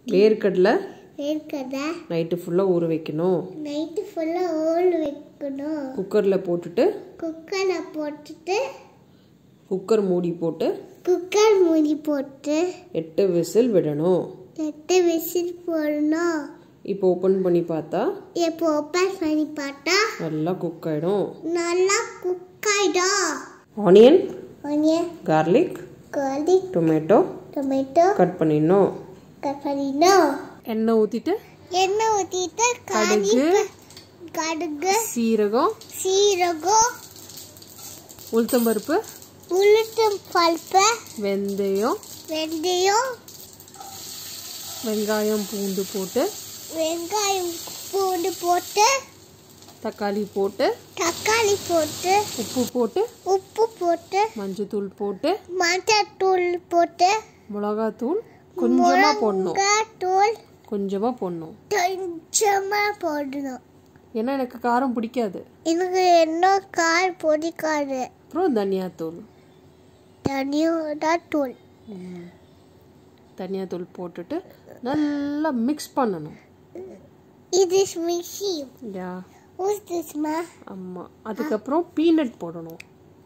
வேர்க்கடலை வேர்க்கடலை நைட்டு ஃபுல்லாக ஊற வைக்கணும் நைட்டு ஃபுல்லாக ஓல் வைக்கணும் குக்கரில் போட்டுட்டு குக்கரில் போட்டுட்டு குக்கர் மூடி போட்டு குக்கர் மூடி போட்டு எட்டு விசில் விடணும் எட்டு விசில் போடணும் இப்போ ஓப்பன் பண்ணி பார்த்தா இப்போ ஓப்பன் பண்ணி பார்த்தா நல்லா குக் ஆகிடும் நல்லா குக் ஆயிடும் onion onion garlic garlic tomato tomato cut பண்ணிடணும் கட் பண்ணிடணும் எண்ணெய் ஊற்றிட்டு எண்ணெய் ஊற்றிட்டு கடுகு. கடுகு சீரகம் சீரகம் உளுத்தம்பருப்பு உளுத்தம் பருப்பு வெந்தயம் வெந்தயம் வெங்காயம் பூண்டு போட்டு வெங்காயம் பூண்டு போட்டு தக்காளி போட்டு தக்காளி போட்டு உப்பு போட்டு உப்பு போட்டு மஞ்சத்தூள் போட்டு மஞ்சத்தூள் போட்டு மிளகாத்தூள் கொஞ்சமாக போடணும் தூள் கொஞ்சமாக போடணும் கொஞ்சமா போடணும் ஏன்னா எனக்கு காரம் பிடிக்காது எனக்கு என்ன கார் பிடிக்காது அப்புறம் தனியாத்தூள் தனியோட தூள் தனியாத்தூள் போட்டுட்டு நல்லா மிக்ஸ் பண்ணணும் இது mixie yeah Who's this ma? ஆமாம் அதுக்கப்புறம் பீனட் போடணும்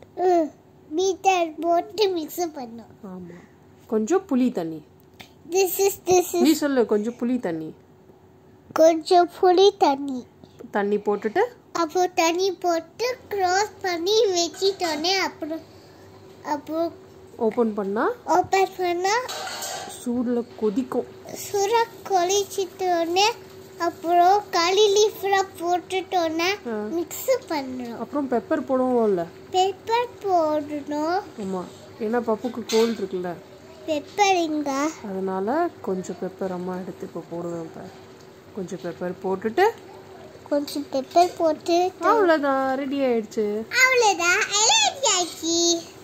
மீட்டர் போட்டு மிக்ஸ் பண்ணும் ஆமாம் கொஞ்சம் புளி தண்ணி திஸ் இஸ் திஸ் நீ இஸ் சொல்லு கொஞ்சம் புளி தண்ணி கொஞ்சம் புளி தண்ணி தண்ணி போட்டுட்டு அப்புறம் தண்ணி போட்டு க்ராஸ் பண்ணி வச்சிட்டோன்னே அப்புறம் அப்புறம் ஓப்பன் பண்ணால் ஓப்பன் பண்ணால் சூடில் கொதிக்கும் சுர கொளிச்சிட்டோன்னே அப்புறம் களி லீஃப்லாம் போட்டுட்டோன்னே ஆ. மிக்ஸ் பண்ணணும் அப்புறம் பெப்பர் போடுவோம்ல பெப்பர் போடணும் ஆமாம் ஏன்னா பப்புக்கு கோல்டு இருக்குல்ல பெப்பர் இங்க அதனால கொஞ்சம் பெப்பர் அம்மா எடுத்து இப்போ போடுவேன் இப்போ கொஞ்சம் பெப்பர் போட்டுட்டு கொஞ்சம் பெப்பர் போட்டு அவ்வளோதான் ரெடி ஆயிடுச்சு அவ்வளோதான் எல்லாம் ஆச்சு